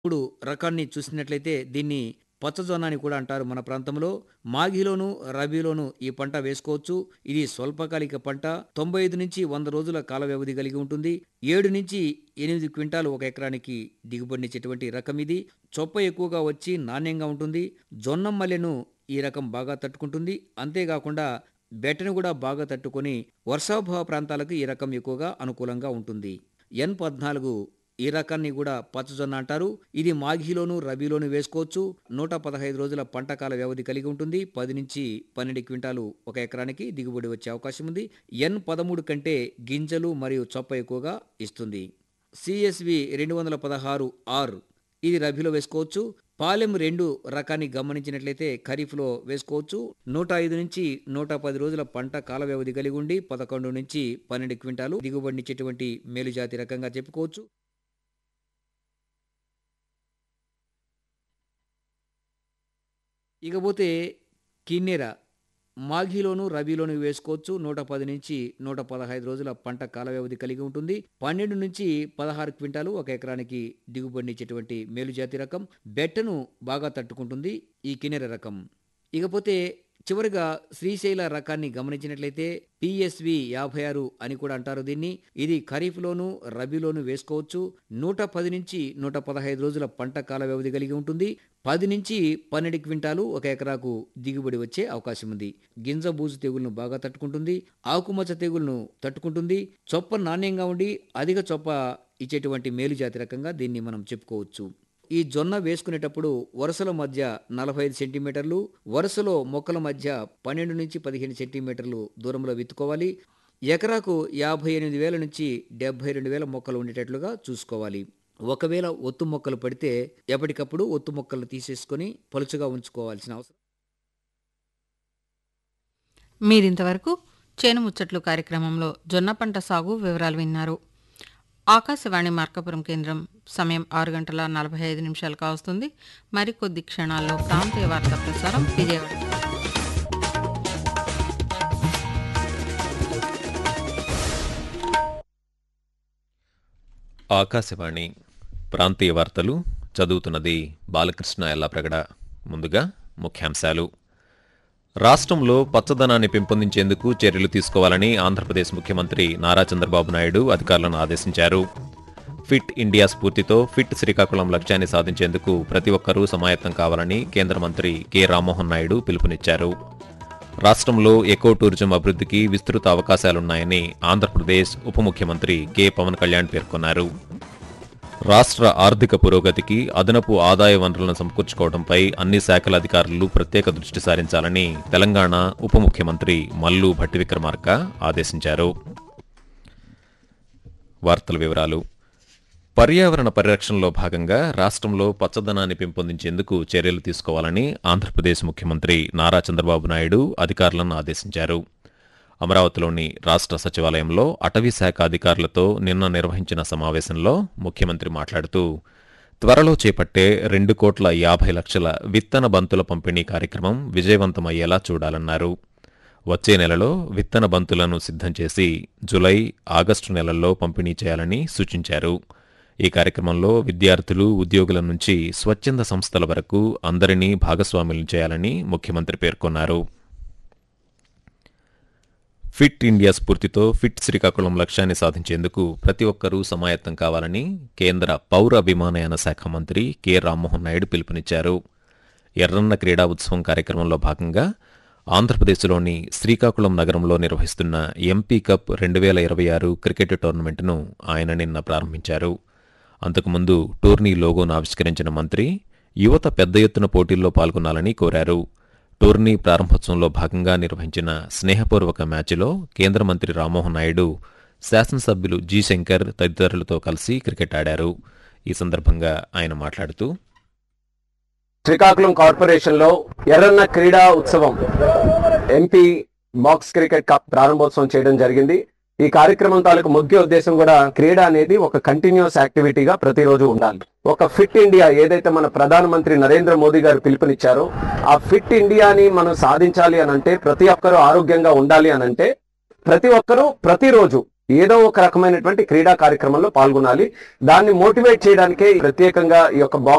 ఇప్పుడు రకాన్ని చూసినట్లయితే దీన్ని పచ్చజొన్న అని కూడా అంటారు మన ప్రాంతంలో మాఘిలోను రబీలోను ఈ పంట వేసుకోవచ్చు ఇది స్వల్పకాలిక పంట తొంభై ఐదు నుంచి వంద రోజుల కాల వ్యవధి కలిగి ఉంటుంది ఏడు నుంచి ఎనిమిది క్వింటాలు ఒక ఎకరానికి దిగుబడినిచ్చేటువంటి రకం ఇది చొప్ప ఎక్కువగా వచ్చి నాణ్యంగా ఉంటుంది జొన్న మల్లెను ఈ రకం బాగా తట్టుకుంటుంది అంతేకాకుండా బెట్టను కూడా బాగా తట్టుకొని వర్షాభావ ప్రాంతాలకు ఈ రకం ఎక్కువగా అనుకూలంగా ఉంటుంది ఎన్ పద్నాలుగు ఈ రకాన్ని కూడా పచ్చజొన్న అంటారు ఇది మాఘిలోను రబీలోను వేసుకోవచ్చు నూట పదహైదు రోజుల పంట కాల వ్యవధి కలిగి ఉంటుంది పది నుంచి పన్నెండు క్వింటాలు ఒక ఎకరానికి దిగుబడి వచ్చే అవకాశం ఉంది ఎన్ పదమూడు కంటే గింజలు మరియు చొప్ప ఎక్కువగా ఇస్తుంది సిఎస్వి రెండు వందల పదహారు ఆర్ ఇది రబీలో వేసుకోవచ్చు పాలెం రెండు రకాన్ని గమనించినట్లయితే ఖరీఫ్లో వేసుకోవచ్చు నూట ఐదు నుంచి నూట పది రోజుల పంట కాల వ్యవధి కలిగి ఉండి పదకొండు నుంచి పన్నెండు క్వింటాలు దిగుబడినిచ్చేటువంటి మేలుజాతి రకంగా చెప్పుకోవచ్చు ఇకపోతే కిన్నెర మాఘిలోను రబీలోను వేసుకోవచ్చు నూట పది నుంచి నూట పదహైదు రోజుల పంట కాల వ్యవధి కలిగి ఉంటుంది పన్నెండు నుంచి పదహారు క్వింటాలు ఒక ఎకరానికి దిగుబడినిచ్చేటువంటి మేలుజాతి రకం బెట్టను బాగా తట్టుకుంటుంది ఈ కిన్నెర రకం ఇకపోతే చివరిగా శ్రీశైల రకాన్ని గమనించినట్లయితే పిఎస్వి యాభై ఆరు అని కూడా అంటారు దీన్ని ఇది ఖరీఫ్లోను రబీలోను వేసుకోవచ్చు నూట పది నుంచి నూట పదహైదు రోజుల పంట కాల వ్యవధి కలిగి ఉంటుంది పది నుంచి పన్నెండు క్వింటాలు ఒక ఎకరాకు దిగుబడి వచ్చే అవకాశం ఉంది గింజ బూజు తెగులను బాగా తట్టుకుంటుంది ఆకుమచ్చ తెగులను తట్టుకుంటుంది చొప్ప నాణ్యంగా ఉండి అధిక చొప్ప ఇచ్చేటువంటి మేలుజాతి రకంగా దీన్ని మనం చెప్పుకోవచ్చు ఈ జొన్న వేసుకునేటప్పుడు వరుసల మధ్య నలభై ఐదు సెంటీమీటర్లు వరుసలో మొక్కల మధ్య పన్నెండు నుంచి పదిహేను సెంటీమీటర్లు దూరంలో విత్తుకోవాలి ఎకరాకు యాభై ఎనిమిది వేల నుంచి డెబ్బై రెండు వేల మొక్కలు ఉండేటట్లుగా చూసుకోవాలి ఒకవేళ ఒత్తు మొక్కలు పడితే ఎప్పటికప్పుడు ఒత్తు మొక్కలు తీసేసుకొని పలుచగా ఉంచుకోవాల్సిన అవసరం మీరింతవరకు చేను ముచ్చట్లు కార్యక్రమంలో జొన్న పంట సాగు వివరాలు విన్నారు ఆకాశవాణి మార్కాపురం కేంద్రం సమయం ఆరు గంటల నలభై ఐదు నిమిషాలు కావస్తుంది మరికొద్ది క్షణాల్లో ప్రాంతీయ వార్తా ప్రసారం విజయవాడ ఆకాశవాణి ప్రాంతీయ వార్తలు చదువుతున్నది బాలకృష్ణ ఎల్లాప్రగడ ముందుగా ముఖ్యాంశాలు రాష్ట్రంలో పచ్చదనాన్ని పెంపొందించేందుకు చర్యలు తీసుకోవాలని ఆంధ్రప్రదేశ్ ముఖ్యమంత్రి నారా చంద్రబాబు నాయుడు అధికారులను ఆదేశించారు ఫిట్ ఇండియా స్ఫూర్తితో ఫిట్ శ్రీకాకుళం లక్ష్యాన్ని సాధించేందుకు ప్రతి ఒక్కరూ సమాయత్తం కావాలని కేంద్ర మంత్రి కె రామ్మోహన్ నాయుడు పిలుపునిచ్చారు రాష్ట్రంలో ఎకో టూరిజం అభివృద్ధికి విస్తృత అవకాశాలున్నాయని ఆంధ్రప్రదేశ్ ఉప ముఖ్యమంత్రి కె పవన్ కళ్యాణ్ పేర్కొన్నారు రాష్ట్ర ఆర్థిక పురోగతికి అదనపు ఆదాయ వనరులను సమకూర్చుకోవడంపై అన్ని శాఖల అధికారులు ప్రత్యేక దృష్టి సారించాలని తెలంగాణ ఉప ముఖ్యమంత్రి మల్లు భట్టి విక్రమార్క ఆదేశించారు వార్తల వివరాలు పర్యావరణ పరిరక్షణలో భాగంగా రాష్ట్రంలో పచ్చదనాన్ని పెంపొందించేందుకు చర్యలు తీసుకోవాలని ఆంధ్రప్రదేశ్ ముఖ్యమంత్రి నారా చంద్రబాబు నాయుడు అధికారులను ఆదేశించారు అమరావతిలోని రాష్ట్ర సచివాలయంలో అటవీ శాఖ అధికారులతో నిన్న నిర్వహించిన సమావేశంలో ముఖ్యమంత్రి మాట్లాడుతూ త్వరలో చేపట్టే రెండు కోట్ల యాభై లక్షల విత్తన బంతుల పంపిణీ కార్యక్రమం విజయవంతమయ్యేలా చూడాలన్నారు వచ్చే నెలలో విత్తన బంతులను సిద్ధం చేసి జులై ఆగస్టు నెలల్లో పంపిణీ చేయాలని సూచించారు ఈ కార్యక్రమంలో విద్యార్థులు ఉద్యోగుల నుంచి స్వచ్ఛంద సంస్థల వరకు అందరినీ భాగస్వాములను చేయాలని ముఖ్యమంత్రి పేర్కొన్నారు ఫిట్ ఇండియా స్ఫూర్తితో ఫిట్ శ్రీకాకుళం లక్ష్యాన్ని సాధించేందుకు ప్రతి ఒక్కరూ సమాయత్తం కావాలని కేంద్ర పౌర విమానయాన శాఖ మంత్రి కె రామ్మోహన్ నాయుడు పిలుపునిచ్చారు ఎర్రన్న క్రీడా ఉత్సవం కార్యక్రమంలో భాగంగా ఆంధ్రప్రదేశ్లోని శ్రీకాకుళం నగరంలో నిర్వహిస్తున్న ఎంపీ కప్ రెండు వేల ఇరవై ఆరు క్రికెట్ టోర్నమెంట్ను ఆయన నిన్న ప్రారంభించారు అంతకుముందు టోర్నీ లోగోను ఆవిష్కరించిన మంత్రి యువత పెద్ద ఎత్తున పోటీల్లో పాల్గొనాలని కోరారు టోర్నీ ప్రారంభోత్సవంలో భాగంగా నిర్వహించిన స్నేహపూర్వక మ్యాచ్లో కేంద్ర మంత్రి రామ్మోహన్ నాయుడు శాసనసభ్యులు జి శంకర్ తదితరులతో కలిసి క్రికెట్ ఆడారు ఈ సందర్భంగా ఆయన మాట్లాడుతూ శ్రీకాకుళం కార్పొరేషన్ లో ఎర్రన్న క్రీడా ఉత్సవం ఎంపీ బాక్స్ క్రికెట్ కప్ ప్రారంభోత్సవం చేయడం జరిగింది ఈ కార్యక్రమం తాలూకు ముఖ్య ఉద్దేశం కూడా క్రీడ అనేది ఒక కంటిన్యూస్ యాక్టివిటీగా ప్రతిరోజు ఉండాలి ఒక ఫిట్ ఇండియా ఏదైతే మన ప్రధానమంత్రి నరేంద్ర మోదీ గారు పిలుపునిచ్చారో ఆ ఫిట్ ఇండియాని మనం సాధించాలి అని అంటే ప్రతి ఒక్కరూ ఆరోగ్యంగా ఉండాలి అని అంటే ప్రతి ఒక్కరూ ప్రతిరోజు ఏదో ఒక రకమైనటువంటి క్రీడా కార్యక్రమంలో పాల్గొనాలి దాన్ని మోటివేట్ చేయడానికే ప్రత్యేకంగా ఈ యొక్క బాక్స్